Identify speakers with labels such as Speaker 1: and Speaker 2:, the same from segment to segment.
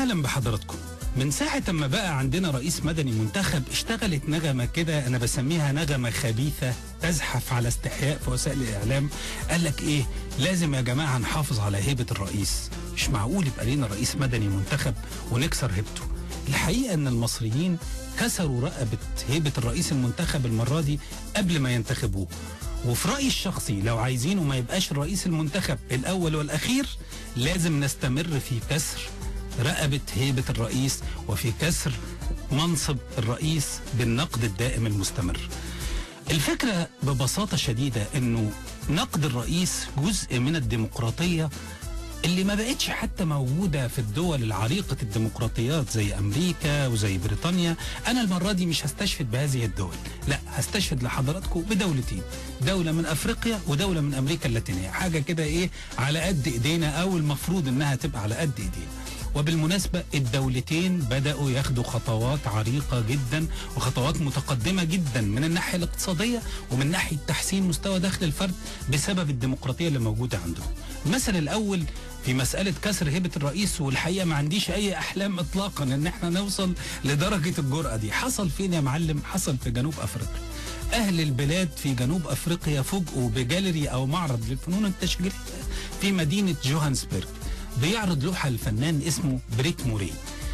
Speaker 1: اهلا بحضراتكم من ساعة ما بقى عندنا رئيس مدني منتخب اشتغلت نغمة كده أنا بسميها نغمة خبيثة تزحف على استحياء في وسائل الإعلام قال لك إيه لازم يا جماعة نحافظ على هيبة الرئيس مش معقول يبقى لينا رئيس مدني منتخب ونكسر هيبته الحقيقة أن المصريين كسروا رقبة هيبة الرئيس المنتخب المرة دي قبل ما ينتخبوه وفي رأيي الشخصي لو عايزينه ما يبقاش الرئيس المنتخب الأول والأخير لازم نستمر في كسر رقبة هيبة الرئيس وفي كسر منصب الرئيس بالنقد الدائم المستمر الفكرة ببساطة شديدة انه نقد الرئيس جزء من الديمقراطية اللي ما بقتش حتى موجودة في الدول العريقة الديمقراطيات زي أمريكا وزي بريطانيا أنا المرة دي مش هستشهد بهذه الدول لا هستشهد لحضراتكم بدولتين دولة من أفريقيا ودولة من أمريكا اللاتينية حاجة كده إيه على قد إيدينا أو المفروض إنها تبقى على قد إيدينا وبالمناسبة الدولتين بدأوا ياخدوا خطوات عريقة جدا وخطوات متقدمة جدا من الناحية الاقتصادية ومن ناحية تحسين مستوى دخل الفرد بسبب الديمقراطية اللي موجودة عندهم المثل الأول في مسألة كسر هيبة الرئيس والحقيقة ما عنديش أي أحلام إطلاقا إن احنا نوصل لدرجة الجرأة دي حصل فين يا معلم حصل في جنوب أفريقيا أهل البلاد في جنوب أفريقيا فوجئوا بجاليري أو معرض للفنون التشجيرية في مدينة جوهانسبرج بيعرض لوحة لفنان اسمه بريت موري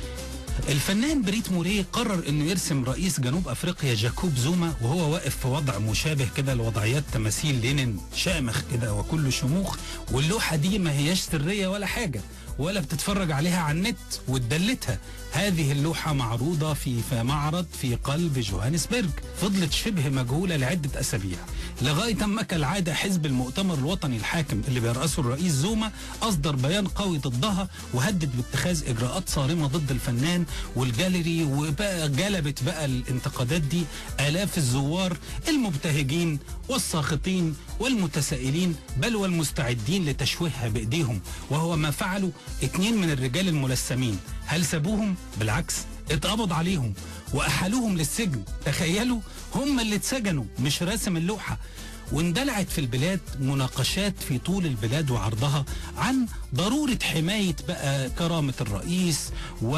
Speaker 1: الفنان بريت موري قرر انه يرسم رئيس جنوب افريقيا جاكوب زوما وهو واقف في وضع مشابه كده لوضعيات تماثيل لينين شامخ كده وكله شموخ واللوحه دي ما هياش سريه ولا حاجه ولا بتتفرج عليها على النت وتدلتها هذه اللوحة معروضة في في معرض في قلب جوهانسبرج فضلت شبه مجهولة لعدة أسابيع لغاية أما كالعادة حزب المؤتمر الوطني الحاكم اللي بيرأسه الرئيس زوما أصدر بيان قوي ضدها وهدد باتخاذ إجراءات صارمة ضد الفنان والجاليري وبقى جلبت بقى الانتقادات دي آلاف الزوار المبتهجين والساخطين والمتسائلين بل والمستعدين لتشويهها بإيديهم وهو ما فعله اتنين من الرجال الملثمين هل سابوهم؟ بالعكس اتقبض عليهم وأحالوهم للسجن تخيلوا هم اللي اتسجنوا مش راسم اللوحة واندلعت في البلاد مناقشات في طول البلاد وعرضها عن ضرورة حماية بقى كرامة الرئيس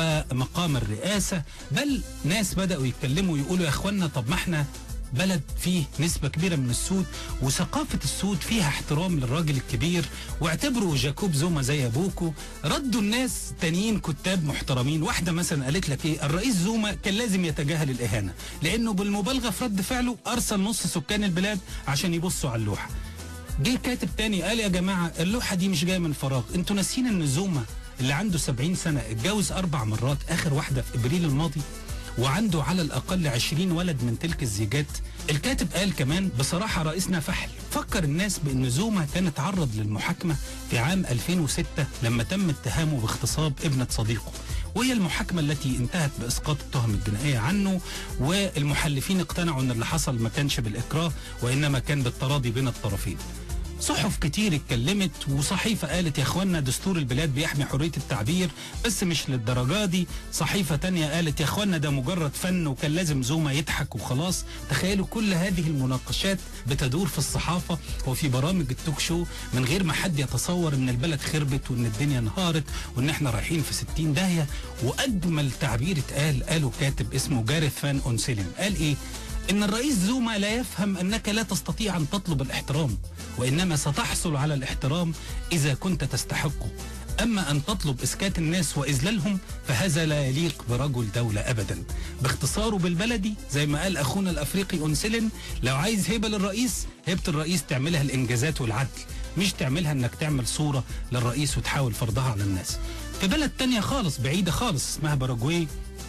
Speaker 1: ومقام الرئاسة بل ناس بدأوا يتكلموا يقولوا يا اخوانا طب ما احنا بلد فيه نسبة كبيرة من السود وثقافة السود فيها احترام للراجل الكبير واعتبروا جاكوب زوما زي ابوكو ردوا الناس تانيين كتاب محترمين واحدة مثلا قالت لك ايه الرئيس زوما كان لازم يتجاهل الإهانة لأنه بالمبالغة في رد فعله أرسل نص سكان البلاد عشان يبصوا على اللوحة جه كاتب تاني قال يا جماعة اللوحة دي مش جاية من فراغ انتوا ناسين ان زوما اللي عنده 70 سنة اتجوز أربع مرات آخر واحدة في إبريل الماضي وعنده على الأقل 20 ولد من تلك الزيجات الكاتب قال كمان بصراحة رئيسنا فحل فكر الناس بأن زوما كان اتعرض للمحاكمة في عام 2006 لما تم اتهامه باغتصاب ابنة صديقه وهي المحاكمة التي انتهت بإسقاط التهم الجنائية عنه والمحلفين اقتنعوا أن اللي حصل ما كانش بالإكراه وإنما كان بالتراضي بين الطرفين صحف كتير اتكلمت وصحيفة قالت يا اخوانا دستور البلاد بيحمي حرية التعبير بس مش للدرجة دي صحيفة تانية قالت يا اخوانا ده مجرد فن وكان لازم زوما يضحك وخلاص تخيلوا كل هذه المناقشات بتدور في الصحافة وفي برامج التوك شو من غير ما حد يتصور ان البلد خربت وان الدنيا انهارت وان احنا رايحين في 60 داهية واجمل تعبير اتقال قاله كاتب اسمه جارث فان اونسيلين قال ايه ان الرئيس زوما لا يفهم انك لا تستطيع ان تطلب الاحترام وانما ستحصل على الاحترام اذا كنت تستحقه اما ان تطلب اسكات الناس واذلالهم فهذا لا يليق برجل دوله ابدا باختصاره بالبلدي زي ما قال اخونا الافريقي اونسلين لو عايز هيبه للرئيس هيبه الرئيس تعملها الانجازات والعدل مش تعملها انك تعمل صوره للرئيس وتحاول فرضها على الناس في بلد تانية خالص بعيدة خالص اسمها باراجواي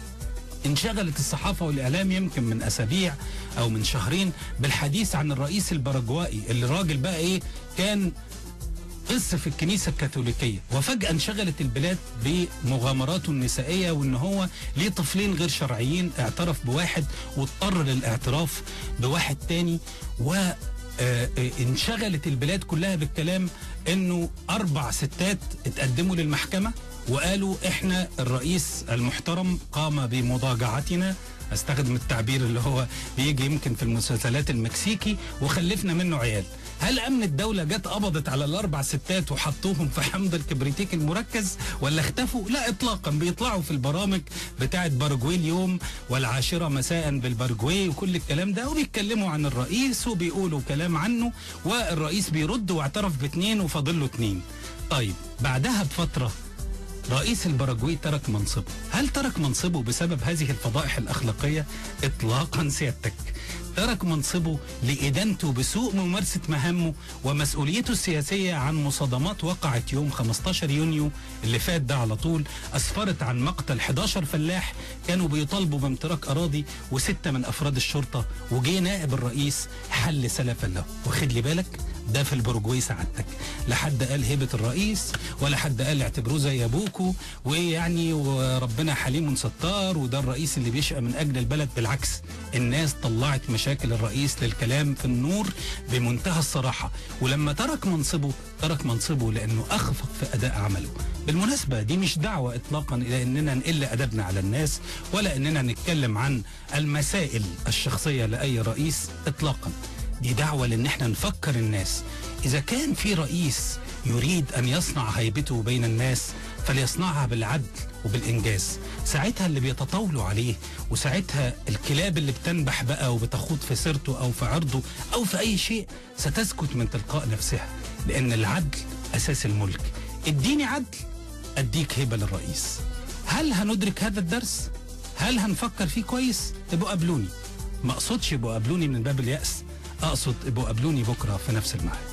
Speaker 1: انشغلت الصحافة والإعلام يمكن من أسابيع أو من شهرين بالحديث عن الرئيس الباراجوائي اللي راجل بقى إيه كان قص في الكنيسة الكاثوليكية وفجأة انشغلت البلاد بمغامراته النسائية وان هو ليه طفلين غير شرعيين اعترف بواحد واضطر للاعتراف بواحد تاني و آه، آه، انشغلت البلاد كلها بالكلام انه اربع ستات اتقدموا للمحكمة وقالوا احنا الرئيس المحترم قام بمضاجعتنا استخدم التعبير اللي هو بيجي يمكن في المسلسلات المكسيكي وخلفنا منه عيال هل امن الدوله جت قبضت على الاربع ستات وحطوهم في حمض الكبريتيك المركز ولا اختفوا لا اطلاقا بيطلعوا في البرامج بتاعه باراجواي اليوم والعاشره مساء بالباراجواي وكل الكلام ده وبيتكلموا عن الرئيس وبيقولوا كلام عنه والرئيس بيرد واعترف باثنين وفاضل له اثنين طيب بعدها بفتره رئيس الباراجواي ترك منصبه هل ترك منصبه بسبب هذه الفضائح الأخلاقية؟ إطلاقا سيادتك ترك منصبه لإدانته بسوء ممارسة مهامه ومسؤوليته السياسية عن مصادمات وقعت يوم 15 يونيو اللي فات ده على طول أسفرت عن مقتل 11 فلاح كانوا بيطالبوا بامتلاك أراضي وستة من أفراد الشرطة وجه نائب الرئيس حل سلفا له واخد لي بالك ده في البرجوي سعادتك لا حد قال هيبه الرئيس ولا حد قال اعتبروه زي ابوكو ويعني وربنا حليم ستار وده الرئيس اللي بيشقى من اجل البلد بالعكس الناس طلعت مشاكل الرئيس للكلام في النور بمنتهى الصراحه ولما ترك منصبه ترك منصبه لانه اخفق في اداء عمله بالمناسبه دي مش دعوه اطلاقا الى اننا نقل ادبنا على الناس ولا اننا نتكلم عن المسائل الشخصيه لاي رئيس اطلاقا دي دعوة لأن احنا نفكر الناس إذا كان في رئيس يريد أن يصنع هيبته بين الناس فليصنعها بالعدل وبالإنجاز ساعتها اللي بيتطاولوا عليه وساعتها الكلاب اللي بتنبح بقى وبتخوض في سيرته أو في عرضه أو في أي شيء ستسكت من تلقاء نفسها لأن العدل أساس الملك اديني عدل أديك هبة للرئيس هل هندرك هذا الدرس؟ هل هنفكر فيه كويس؟ ابقوا قابلوني ما اقصدش ابقوا قابلوني من باب اليأس اقصد ابقوا قابلوني بكره في نفس الميعاد